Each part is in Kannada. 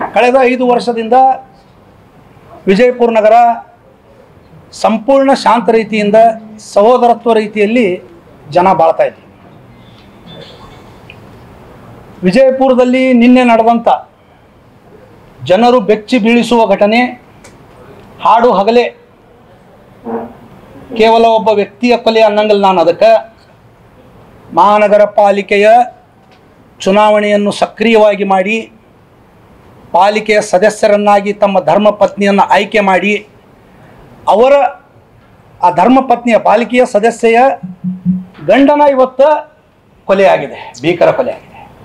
ಕಳೆದ ಐದು ವರ್ಷದಿಂದ ವಿಜಯಪುರ ನಗರ ಸಂಪೂರ್ಣ ಶಾಂತ ರೀತಿಯಿಂದ ಸಹೋದರತ್ವ ರೀತಿಯಲ್ಲಿ ಜನ ಬಾಳ್ತಾ ಇದ್ರು ವಿಜಯಪುರದಲ್ಲಿ ನಿನ್ನೆ ನಡೆದಂಥ ಜನರು ಬೆಚ್ಚಿ ಬೀಳಿಸುವ ಘಟನೆ ಹಾಡು ಹಗಲೇ ಕೇವಲ ಒಬ್ಬ ವ್ಯಕ್ತಿಯ ಕೊಲೆ ಅನ್ನಂಗಿಲ್ಲ ನಾನು ಅದಕ್ಕೆ ಮಹಾನಗರ ಪಾಲಿಕೆಯ ಚುನಾವಣೆಯನ್ನು ಸಕ್ರಿಯವಾಗಿ ಮಾಡಿ ಪಾಲಿಕೆಯ ಸದಸ್ಯರನ್ನಾಗಿ ತಮ್ಮ ಧರ್ಮಪತ್ನಿಯನ್ನು ಆಯ್ಕೆ ಮಾಡಿ ಅವರ ಆ ಧರ್ಮಪತ್ನಿಯ ಪಾಲಿಕೆಯ ಸದಸ್ಯೆಯ ಗಂಡನ ಇವತ್ತು ಕೊಲೆಯಾಗಿದೆ ಭೀಕರ ಕೊಲೆಯಾಗಿದೆ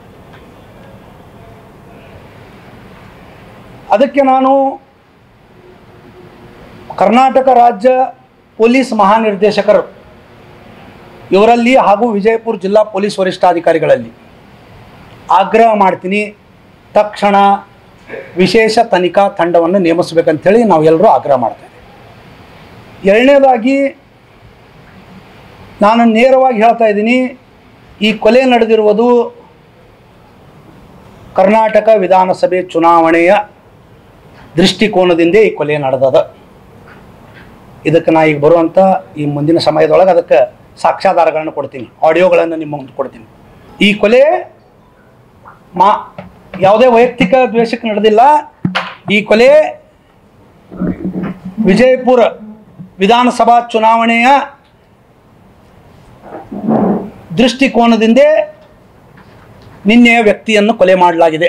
ಅದಕ್ಕೆ ನಾನು ಕರ್ನಾಟಕ ರಾಜ್ಯ ಪೊಲೀಸ್ ಮಹಾನಿರ್ದೇಶಕರು ಇವರಲ್ಲಿ ಹಾಗೂ ವಿಜಯಪುರ ಜಿಲ್ಲಾ ಪೊಲೀಸ್ ವರಿಷ್ಠಾಧಿಕಾರಿಗಳಲ್ಲಿ ಆಗ್ರಹ ಮಾಡ್ತೀನಿ ತಕ್ಷಣ ವಿಶೇಷ ತನಿಖಾ ತಂಡವನ್ನು ನೇಮಿಸ್ಬೇಕಂತೇಳಿ ನಾವು ಎಲ್ಲರೂ ಆಗ್ರಹ ಮಾಡ್ತೇವೆ ಎರಡನೇದಾಗಿ ನಾನು ನೇರವಾಗಿ ಹೇಳ್ತಾ ಇದ್ದೀನಿ ಈ ಕೊಲೆ ನಡೆದಿರುವುದು ಕರ್ನಾಟಕ ವಿಧಾನಸಭೆ ಚುನಾವಣೆಯ ದೃಷ್ಟಿಕೋನದಿಂದ ಈ ಕೊಲೆ ನಡೆದದ ಇದಕ್ಕೆ ನಾ ಈಗ ಬರುವಂಥ ಈ ಮುಂದಿನ ಸಮಯದೊಳಗೆ ಅದಕ್ಕೆ ಸಾಕ್ಷ್ಯಾಧಾರಗಳನ್ನು ಕೊಡ್ತೀನಿ ಆಡಿಯೋಗಳನ್ನು ನಿಮ್ಮ ಮುಂದೆ ಕೊಡ್ತೀನಿ ಈ ಕೊಲೆ ಮಾ ಯಾವುದೇ ವೈಯಕ್ತಿಕ ದ್ವೇಷಕ್ಕೆ ನಡೆದಿಲ್ಲ ಈ ಕೊಲೆ ವಿಜಯಪುರ ವಿಧಾನಸಭಾ ಚುನಾವಣೆಯ ದೃಷ್ಟಿಕೋನದಿಂದ ನಿನ್ನೆಯ ವ್ಯಕ್ತಿಯನ್ನು ಕೊಲೆ ಮಾಡಲಾಗಿದೆ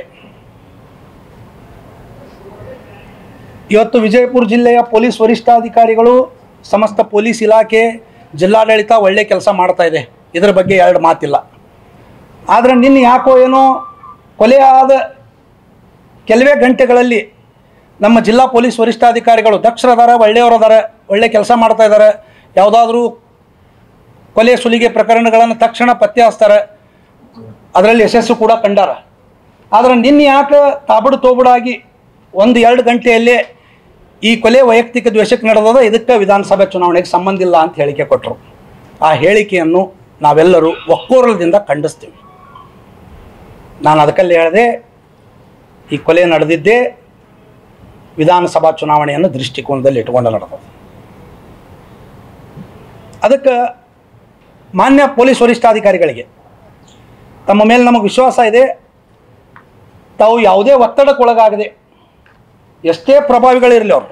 ಇವತ್ತು ವಿಜಯಪುರ ಜಿಲ್ಲೆಯ ಪೊಲೀಸ್ ವರಿಷ್ಠಾಧಿಕಾರಿಗಳು ಸಮಸ್ತ ಪೊಲೀಸ್ ಇಲಾಖೆ ಜಿಲ್ಲಾಡಳಿತ ಒಳ್ಳೆ ಕೆಲಸ ಮಾಡ್ತಾ ಇದೆ ಇದರ ಬಗ್ಗೆ ಎರಡು ಮಾತಿಲ್ಲ ಆದರೆ ನಿನ್ನೆ ಯಾಕೋ ಏನೋ ಕೊಲೆ ಆದ ಕೆಲವೇ ಗಂಟೆಗಳಲ್ಲಿ ನಮ್ಮ ಜಿಲ್ಲಾ ಪೊಲೀಸ್ ವರಿಷ್ಠಾಧಿಕಾರಿಗಳು ದಕ್ಷರದಾರ ಒಳ್ಳೆಯವರದಾರ ಒಳ್ಳೆ ಕೆಲಸ ಮಾಡ್ತಾ ಇದ್ದಾರೆ ಯಾವುದಾದ್ರೂ ಕೊಲೆ ಸುಲಿಗೆ ಪ್ರಕರಣಗಳನ್ನು ತಕ್ಷಣ ಪತ್ತೆ ಹಚ್ತಾರೆ ಅದರಲ್ಲಿ ಯಶಸ್ಸು ಕೂಡ ಕಂಡಾರ ಆದರೆ ನಿನ್ನೆ ಯಾಕೆ ತಾಬಡು ತೋಬುಡಾಗಿ ಒಂದು ಎರಡು ಗಂಟೆಯಲ್ಲೇ ಈ ಕೊಲೆ ವೈಯಕ್ತಿಕ ದ್ವೇಷಕ್ಕೆ ನಡೆದದ ಇದಕ್ಕೆ ವಿಧಾನಸಭೆ ಚುನಾವಣೆಗೆ ಸಂಬಂಧ ಇಲ್ಲ ಅಂತ ಹೇಳಿಕೆ ಕೊಟ್ಟರು ಆ ಹೇಳಿಕೆಯನ್ನು ನಾವೆಲ್ಲರೂ ಒಕ್ಕೋರಲದಿಂದ ಖಂಡಿಸ್ತೀವಿ ನಾನು ಅದಕ್ಕಲ್ಲಿ ಹೇಳಿದೆ ಈ ಕೊಲೆ ನಡೆದಿದ್ದೇ ವಿಧಾನಸಭಾ ಚುನಾವಣೆಯನ್ನು ದೃಷ್ಟಿಕೋನದಲ್ಲಿ ಇಟ್ಕೊಂಡು ನಡೆದದು ಅದಕ್ಕೆ ಮಾನ್ಯ ಪೊಲೀಸ್ ವರಿಷ್ಠಾಧಿಕಾರಿಗಳಿಗೆ ತಮ್ಮ ಮೇಲೆ ನಮಗೆ ವಿಶ್ವಾಸ ಇದೆ ತಾವು ಯಾವುದೇ ಒತ್ತಡಕ್ಕೊಳಗಾಗದೆ ಎಷ್ಟೇ ಪ್ರಭಾವಿಗಳಿರಲಿ ಅವರು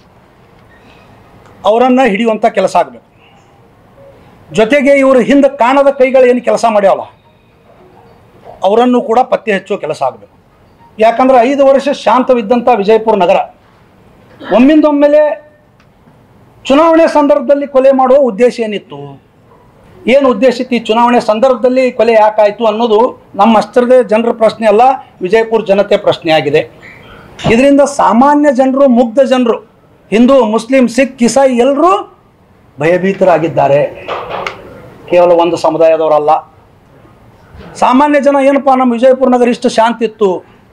ಅವರನ್ನು ಹಿಡಿಯುವಂಥ ಕೆಲಸ ಆಗಬೇಕು ಜೊತೆಗೆ ಇವರು ಹಿಂದೆ ಕಾಣದ ಕೈಗಳು ಏನು ಕೆಲಸ ಮಾಡ್ಯಾವಲ್ಲ ಅವರನ್ನು ಕೂಡ ಪತ್ತೆ ಹಚ್ಚುವ ಕೆಲಸ ಆಗಬೇಕು ಯಾಕಂದ್ರೆ ಐದು ವರ್ಷ ಶಾಂತವಿದ್ದಂಥ ವಿಜಯಪುರ ನಗರ ಒಮ್ಮಿಂದೊಮ್ಮೆಲೆ ಚುನಾವಣೆ ಸಂದರ್ಭದಲ್ಲಿ ಕೊಲೆ ಮಾಡುವ ಉದ್ದೇಶ ಏನಿತ್ತು ಏನು ಉದ್ದೇಶ ಇತ್ತು ಈ ಚುನಾವಣೆ ಸಂದರ್ಭದಲ್ಲಿ ಕೊಲೆ ಯಾಕಾಯಿತು ಅನ್ನೋದು ನಮ್ಮ ಅಷ್ಟರದೇ ಜನರ ಪ್ರಶ್ನೆ ಅಲ್ಲ ವಿಜಯಪುರ ಜನತೆ ಪ್ರಶ್ನೆ ಆಗಿದೆ ಇದರಿಂದ ಸಾಮಾನ್ಯ ಜನರು ಮುಗ್ಧ ಜನರು ಹಿಂದೂ ಮುಸ್ಲಿಂ ಸಿಖ್ ಇಸಾಯಿ ಎಲ್ಲರೂ ಭಯಭೀತರಾಗಿದ್ದಾರೆ ಕೇವಲ ಒಂದು ಸಮುದಾಯದವರಲ್ಲ ಸಾಮಾನ್ಯ ಜನ ಏನಪ್ಪ ನಮ್ಮ ವಿಜಯಪುರ ನಗರ ಇಷ್ಟು ಶಾಂತಿ ಇತ್ತು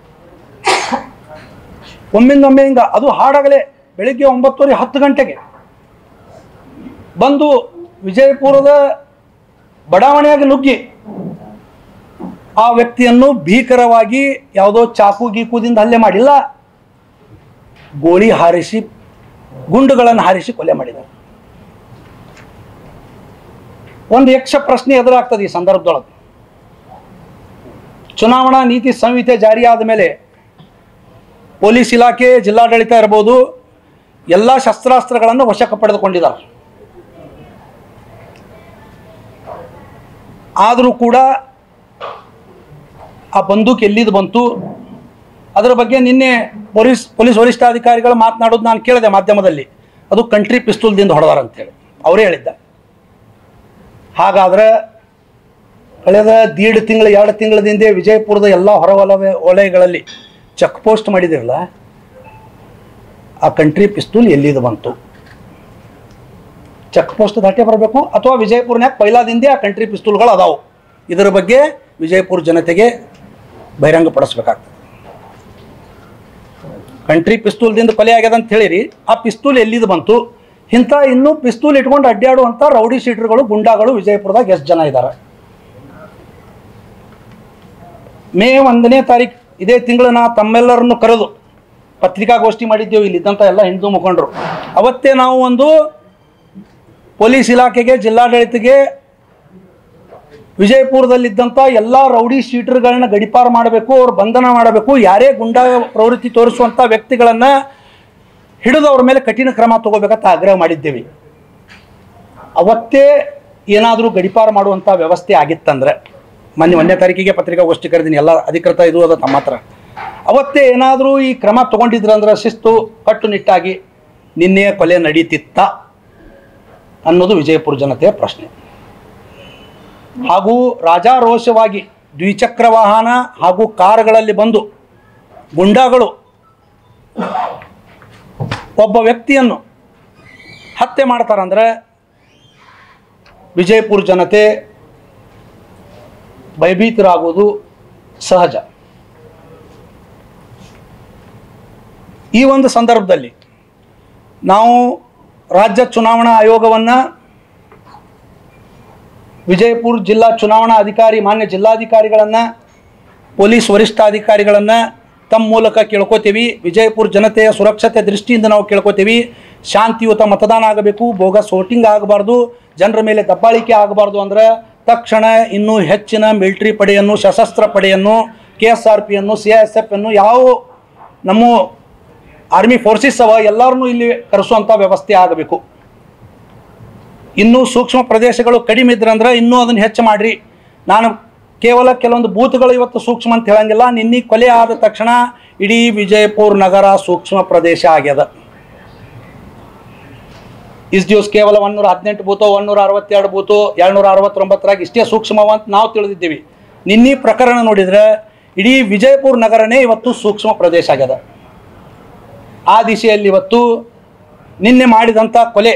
ಒಮ್ಮಿಂದೊಮ್ಮೆ ಹಿಂಗ ಅದು ಹಾಡಾಗಲೇ ಬೆಳಿಗ್ಗೆ ಒಂಬತ್ತುವರೆ ಹತ್ತು ಗಂಟೆಗೆ ಬಂದು ವಿಜಯಪುರದ ಬಡಾವಣೆಯಾಗಿ ನುಗ್ಗಿ ಆ ವ್ಯಕ್ತಿಯನ್ನು ಭೀಕರವಾಗಿ ಯಾವುದೋ ಚಾಕು ಗೀಕುದಿಂದ ಹಲ್ಲೆ ಮಾಡಿಲ್ಲ ಗೋಳಿ ಹಾರಿಸಿ ಗುಂಡುಗಳನ್ನು ಹಾರಿಸಿ ಕೊಲೆ ಮಾಡಿದ್ದಾರೆ ಒಂದು ಯಕ್ಷ ಪ್ರಶ್ನೆ ಎದುರಾಗ್ತದೆ ಈ ಸಂದರ್ಭದೊಳಗೆ ಚುನಾವಣಾ ನೀತಿ ಸಂಹಿತೆ ಜಾರಿಯಾದ ಮೇಲೆ ಪೊಲೀಸ್ ಇಲಾಖೆ ಜಿಲ್ಲಾಡಳಿತ ಇರ್ಬೋದು ಎಲ್ಲ ಶಸ್ತ್ರಾಸ್ತ್ರಗಳನ್ನು ವಶಕ್ಕೆ ಪಡೆದುಕೊಂಡಿದ್ದಾರೆ ಆದರೂ ಕೂಡ ಆ ಬಂದೂಕು ಎಲ್ಲಿದು ಬಂತು ಅದರ ಬಗ್ಗೆ ನಿನ್ನೆ ಪೊಲೀಸ್ ಪೊಲೀಸ್ ವರಿಷ್ಠಾಧಿಕಾರಿಗಳು ಮಾತನಾಡೋದು ನಾನು ಕೇಳಿದೆ ಮಾಧ್ಯಮದಲ್ಲಿ ಅದು ಕಂಟ್ರಿ ಪಿಸ್ತೂಲ್ದಿಂದ ಹೊಡೆದಾರ ಅಂತೇಳಿ ಅವರೇ ಹೇಳಿದ್ದ ಹಾಗಾದ್ರೆ ಕಳೆದ ದೀಡ್ ತಿಂಗಳು ಎರಡು ತಿಂಗಳದಿಂದ ವಿಜಯಪುರದ ಎಲ್ಲ ಹೊರವಲಯ ವಲಯಗಳಲ್ಲಿ ಚೆಕ್ ಪೋಸ್ಟ್ ಮಾಡಿದಿರಲ್ಲ ಆ ಕಂಟ್ರಿ ಪಿಸ್ತೂಲ್ ಎಲ್ಲಿದು ಬಂತು ಚೆಕ್ ಪೋಸ್ಟ್ ದಾಟೆ ಬರಬೇಕು ಅಥವಾ ವಿಜಯಪುರನ್ಯಾಗ ಪೈಲಾದಿಂದೇ ಆ ಕಂಟ್ರಿ ಪಿಸ್ತೂಲ್ಗಳು ಅದಾವು ಇದರ ಬಗ್ಗೆ ವಿಜಯಪುರ ಜನತೆಗೆ ಬಹಿರಂಗಪಡಿಸ್ಬೇಕಾಗ್ತದೆ ಕಂಟ್ರಿ ಪಿಸ್ತೂಲ್ದಿಂದ ಕೊಲೆ ಆಗ್ಯದ ಅಂತ ಹೇಳಿರಿ ಆ ಪಿಸ್ತೂಲ್ ಎಲ್ಲಿದು ಬಂತು ಇಂಥ ಇನ್ನೂ ಪಿಸ್ತೂಲ್ ಇಟ್ಕೊಂಡು ಅಡ್ಡಾಡುವಂಥ ರೌಡಿ ಶೀಟರ್ಗಳು ಗುಂಡಾಗಳು ವಿಜಯಪುರದಾಗ ಎಷ್ಟು ಜನ ಇದ್ದಾರೆ ಮೇ ಒಂದನೇ ತಾರೀಕು ಇದೇ ತಿಂಗಳು ನಾ ತಮ್ಮೆಲ್ಲರನ್ನು ಕರೆದು ಪತ್ರಿಕಾಗೋಷ್ಠಿ ಮಾಡಿದ್ದೇವೆ ಇಲ್ಲಿದ್ದಂಥ ಎಲ್ಲ ಹಿಂದೂ ಮುಖಂಡರು ಅವತ್ತೇ ನಾವು ಒಂದು ಪೊಲೀಸ್ ಇಲಾಖೆಗೆ ಜಿಲ್ಲಾಡಳಿತಗೆ ವಿಜಯಪುರದಲ್ಲಿದ್ದಂಥ ಎಲ್ಲ ರೌಡಿ ಶೀಟರ್ಗಳನ್ನ ಗಡಿಪಾರು ಮಾಡಬೇಕು ಅವ್ರ ಬಂಧನ ಮಾಡಬೇಕು ಯಾರೇ ಗುಂಡಾ ಪ್ರವೃತ್ತಿ ತೋರಿಸುವಂಥ ವ್ಯಕ್ತಿಗಳನ್ನು ಹಿಡಿದು ಅವ್ರ ಮೇಲೆ ಕಠಿಣ ಕ್ರಮ ತಗೋಬೇಕಂತ ಆಗ್ರಹ ಮಾಡಿದ್ದೇವೆ ಅವತ್ತೇ ಏನಾದರೂ ಗಡಿಪಾರು ಮಾಡುವಂಥ ವ್ಯವಸ್ಥೆ ಆಗಿತ್ತಂದ್ರೆ ಮೊನ್ನೆ ಒಂದನೇ ತಾರೀಕಿಗೆ ಪತ್ರಿಕಾಗೋಷ್ಠಿ ಕರೆದಿನಿ ಎಲ್ಲ ಅಧಿಕೃತ ಇದು ಅದ ತಮ್ಮ ಹತ್ರ ಅವತ್ತೇ ಏನಾದರೂ ಈ ಕ್ರಮ ತಗೊಂಡಿದ್ರಂದ್ರೆ ಶಿಸ್ತು ಕಟ್ಟುನಿಟ್ಟಾಗಿ ನಿನ್ನೆ ಕೊಲೆ ನಡೀತಿತ್ತ ಅನ್ನೋದು ವಿಜಯಪುರ ಜನತೆಯ ಪ್ರಶ್ನೆ ಹಾಗೂ ರಾಜಾರೋಷವಾಗಿ ದ್ವಿಚಕ್ರ ವಾಹನ ಹಾಗೂ ಕಾರುಗಳಲ್ಲಿ ಬಂದು ಗುಂಡಾಗಳು ಒಬ್ಬ ವ್ಯಕ್ತಿಯನ್ನು ಹತ್ಯೆ ಮಾಡ್ತಾರಂದ್ರೆ ವಿಜಯಪುರ ಜನತೆ ಭಯಭೀತರಾಗುವುದು ಸಹಜ ಈ ಒಂದು ಸಂದರ್ಭದಲ್ಲಿ ನಾವು ರಾಜ್ಯ ಚುನಾವಣಾ ಆಯೋಗವನ್ನು ವಿಜಯಪುರ ಜಿಲ್ಲಾ ಚುನಾವಣಾ ಅಧಿಕಾರಿ ಮಾನ್ಯ ಜಿಲ್ಲಾಧಿಕಾರಿಗಳನ್ನು ಪೊಲೀಸ್ ವರಿಷ್ಠಾಧಿಕಾರಿಗಳನ್ನು ತಮ್ಮ ಮೂಲಕ ಕೇಳ್ಕೊತೀವಿ ವಿಜಯಪುರ ಜನತೆಯ ಸುರಕ್ಷತೆ ದೃಷ್ಟಿಯಿಂದ ನಾವು ಕೇಳ್ಕೊತೀವಿ ಶಾಂತಿಯುತ ಮತದಾನ ಆಗಬೇಕು ಬೋಗಸ್ ವೋಟಿಂಗ್ ಆಗಬಾರ್ದು ಜನರ ಮೇಲೆ ದಬ್ಬಾಳಿಕೆ ಆಗಬಾರ್ದು ಅಂದ್ರೆ ತಕ್ಷಣ ಇನ್ನೂ ಹೆಚ್ಚಿನ ಮಿಲಿಟರಿ ಪಡೆಯನ್ನು ಸಶಸ್ತ್ರ ಪಡೆಯನ್ನು ಕೆ ಎಸ್ ಆರ್ ಪಿಯನ್ನು ಸಿ ಎಸ್ ಎಫ್ ಅನ್ನು ಯಾವ ನಮ್ಮ ಆರ್ಮಿ ಫೋರ್ಸಸ್ ಅವ ಎಲ್ಲರನ್ನೂ ಇಲ್ಲಿ ಕರೆಸುವಂಥ ವ್ಯವಸ್ಥೆ ಆಗಬೇಕು ಇನ್ನೂ ಸೂಕ್ಷ್ಮ ಪ್ರದೇಶಗಳು ಕಡಿಮೆ ಇದ್ರಂದ್ರೆ ಇನ್ನೂ ಅದನ್ನು ಹೆಚ್ಚು ಮಾಡಿರಿ ನಾನು ಕೇವಲ ಕೆಲವೊಂದು ಬೂತ್ಗಳು ಇವತ್ತು ಸೂಕ್ಷ್ಮ ಅಂತ ಹೇಳಂಗಿಲ್ಲ ನಿನ್ನೆ ಕೊಲೆ ಆದ ತಕ್ಷಣ ಇಡೀ ವಿಜಯಪುರ ನಗರ ಸೂಕ್ಷ್ಮ ಪ್ರದೇಶ ಆಗ್ಯದ ಇಸ್ ದಿವಸ ಕೇವಲ ಒಂದೂರ ಹದಿನೆಂಟು ಬೂತು ಒಂದೂರ ಅರವತ್ತೆರಡು ಬೂತು ಏಳ್ನೂರ ಅರವತ್ತೊಂಬತ್ತರಾಗ ಇಷ್ಟೇ ಸೂಕ್ಷ್ಮವ ಅಂತ ನಾವು ತಿಳಿದಿದ್ದೀವಿ ನಿನ್ನೆ ಪ್ರಕರಣ ನೋಡಿದ್ರೆ ಇಡೀ ವಿಜಯಪುರ ನಗರನೇ ಇವತ್ತು ಸೂಕ್ಷ್ಮ ಪ್ರದೇಶ ಆಗ್ಯದ ಆ ದಿಶೆಯಲ್ಲಿ ಇವತ್ತು ನಿನ್ನೆ ಮಾಡಿದಂಥ ಕೊಲೆ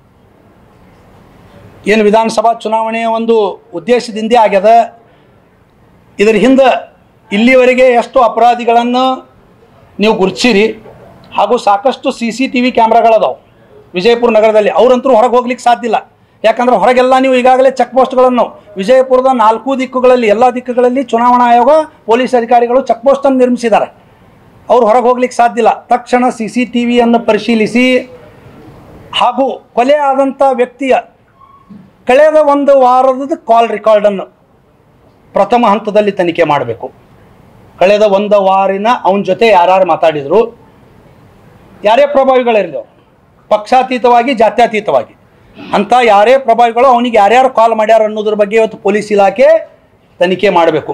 ಏನು ವಿಧಾನಸಭಾ ಚುನಾವಣೆಯ ಒಂದು ಉದ್ದೇಶದಿಂದೇ ಆಗ್ಯದ ಇದರ ಹಿಂದೆ ಇಲ್ಲಿವರೆಗೆ ಎಷ್ಟು ಅಪರಾಧಿಗಳನ್ನು ನೀವು ಗುರುತಿಸಿರಿ ಹಾಗೂ ಸಾಕಷ್ಟು ಸಿ ಸಿ ಟಿ ವಿ ಕ್ಯಾಮ್ರಾಗಳದಾವೆ ವಿಜಯಪುರ ನಗರದಲ್ಲಿ ಅವರಂತರೂ ಹೊರಗೆ ಹೋಗ್ಲಿಕ್ಕೆ ಸಾಧ್ಯ ಇಲ್ಲ ಯಾಕಂದ್ರೆ ಹೊರಗೆಲ್ಲ ನೀವು ಈಗಾಗಲೇ ಚೆಕ್ ಪೋಸ್ಟ್ಗಳನ್ನು ವಿಜಯಪುರದ ನಾಲ್ಕು ದಿಕ್ಕುಗಳಲ್ಲಿ ಎಲ್ಲ ದಿಕ್ಕುಗಳಲ್ಲಿ ಚುನಾವಣಾ ಆಯೋಗ ಪೊಲೀಸ್ ಅಧಿಕಾರಿಗಳು ಚೆಕ್ ಪೋಸ್ಟನ್ನು ನಿರ್ಮಿಸಿದ್ದಾರೆ ಅವ್ರು ಹೊರಗೆ ಹೋಗ್ಲಿಕ್ಕೆ ಸಾಧ್ಯ ಇಲ್ಲ ತಕ್ಷಣ ಸಿ ಸಿ ಟಿ ವಿಯನ್ನು ಪರಿಶೀಲಿಸಿ ಹಾಗೂ ಕೊಲೆ ಆದಂಥ ವ್ಯಕ್ತಿಯ ಕಳೆದ ಒಂದು ವಾರದ ಕಾಲ್ ರೆಕಾರ್ಡನ್ನು ಪ್ರಥಮ ಹಂತದಲ್ಲಿ ತನಿಖೆ ಮಾಡಬೇಕು ಕಳೆದ ಒಂದು ವಾರಿನ ಅವನ ಜೊತೆ ಯಾರ್ಯಾರು ಮಾತಾಡಿದರು ಯಾರೇ ಪ್ರಭಾವಿಗಳಿರಲಿ ಅವ್ರು. ಪಕ್ಷಾತೀತವಾಗಿ ಜಾತ್ಯತೀತವಾಗಿ ಅಂಥ ಯಾರೇ ಪ್ರಭಾವಿಗಳು ಅವನಿಗೆ ಯಾರ್ಯಾರು ಕಾಲ್ ಮಾಡ್ಯಾರ ಅನ್ನೋದ್ರ ಬಗ್ಗೆ ಇವತ್ತು ಪೊಲೀಸ್ ಇಲಾಖೆ ತನಿಖೆ ಮಾಡಬೇಕು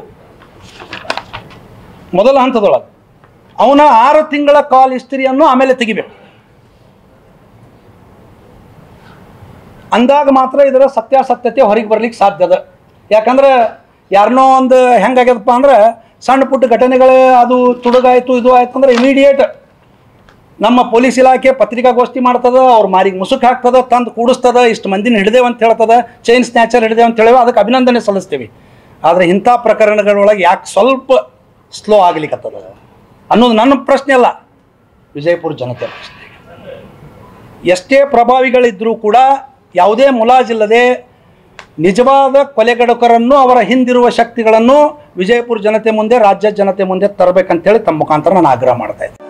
ಮೊದಲ ಹಂತದೊಳಗೆ ಅವನ ಆರು ತಿಂಗಳ ಕಾಲ್ ಹಿಸ್ಟ್ರಿಯನ್ನು ಆಮೇಲೆ ತೆಗಿಬೇಕು ಅಂದಾಗ ಮಾತ್ರ ಇದರ ಸತ್ಯಾಸತ್ಯತೆ ಹೊರಗೆ ಬರ್ಲಿಕ್ಕೆ ಸಾಧ್ಯ ಅದ ಯಾಕಂದ್ರೆ ಯಾರನ್ನೋ ಒಂದು ಹೆಂಗಾಗ್ಯದಪ್ಪ ಅಂದ್ರೆ ಸಣ್ಣ ಪುಟ್ಟ ಘಟನೆಗಳು ಅದು ತುಡುಗಾಯ್ತು ಇದು ಆಯ್ತು ಅಂದ್ರೆ ಇಮಿಡಿಯೇಟ್ ನಮ್ಮ ಪೊಲೀಸ್ ಇಲಾಖೆ ಪತ್ರಿಕಾಗೋಷ್ಠಿ ಮಾಡ್ತದ ಅವ್ರ ಮಾರಿಗೆ ಮುಸುಕ್ ಹಾಕ್ತದ ತಂದು ಕೂಡಿಸ್ತದ ಇಷ್ಟು ಮಂದಿನ ಹಿಡಿದೇವು ಅಂತ ಹೇಳ್ತದ ಚೈನ್ ಸ್ನ್ಯಾಚರ್ ಹಿಡಿದೇವು ಅಂತ ಹೇಳೇವ ಅದಕ್ಕೆ ಅಭಿನಂದನೆ ಸಲ್ಲಿಸ್ತೀವಿ ಆದರೆ ಇಂಥ ಪ್ರಕರಣಗಳೊಳಗೆ ಯಾಕೆ ಸ್ವಲ್ಪ ಸ್ಲೋ ಆಗ್ಲಿಕ್ಕತ್ತದ ಅನ್ನೋದು ನನ್ನ ಪ್ರಶ್ನೆ ಅಲ್ಲ ವಿಜಯಪುರ ಜನತೆ ಪ್ರಶ್ನೆ ಎಷ್ಟೇ ಪ್ರಭಾವಿಗಳಿದ್ದರೂ ಕೂಡ ಯಾವುದೇ ಮುಲಾಜಿಲ್ಲದೆ ನಿಜವಾದ ಕೊಲೆಗಡಕರನ್ನು ಅವರ ಹಿಂದಿರುವ ಶಕ್ತಿಗಳನ್ನು ವಿಜಯಪುರ ಜನತೆ ಮುಂದೆ ರಾಜ್ಯ ಜನತೆ ಮುಂದೆ ತರಬೇಕಂತೇಳಿ ತಮ್ಮ ಮುಖಾಂತರ ನಾನು ಆಗ್ರಹ ಮಾಡ್ತಾ ಇದ್ದೀನಿ